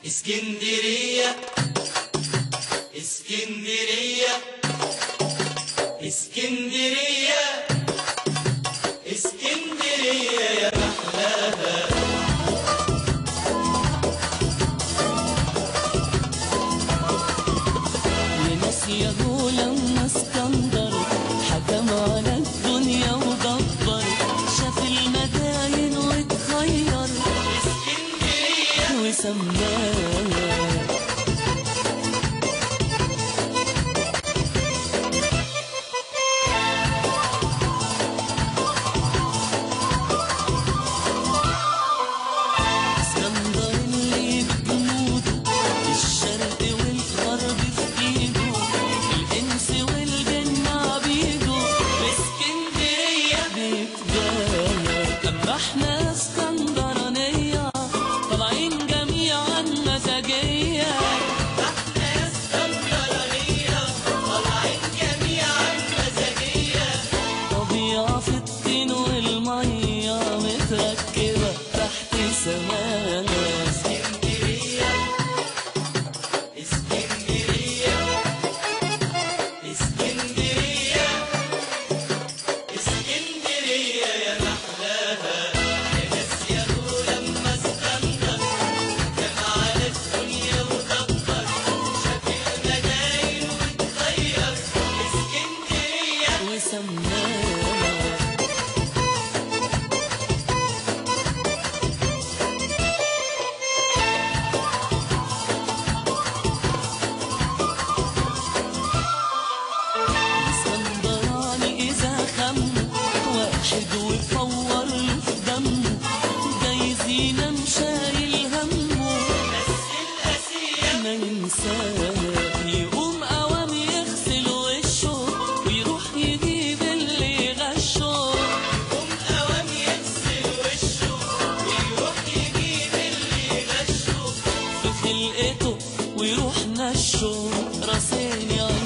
اسكندرية اسكندرية اسكندرية اسكندرية يا محلاها ونسيه لما اسكندر حكم على الدنيا ودبر شاف المداين واتخير اسكندرية وسماه اسكندر اللي بجنوده الشرق والغرب في ايده الانس والجن عبيده اسكندرية بيتغير لما احنا اسكندرانية طالعين جميعا مزاجية احنا يا اسكندرانية طالعين جميعا مزاجية طبيعة في الطين والمية متركبة تحت سمانا اسكندرية اسكندرية اسكندرية اسكندرية يا محلاها يا ناس يا لما اسكندر كان على الدنيا ودبر شاف المداين واتغير اسكندرية وسمانا اسكندراني إذا خم واحد وفور له في دمه جايزين شايل همه بس الأسية ما ينساه يقوم قوام يغسل وشه ويروح يجيب اللي غشه قوم قوام يغسل وشه ويروح يجيب اللي غشه في خلقته ويروح نشه راسين يا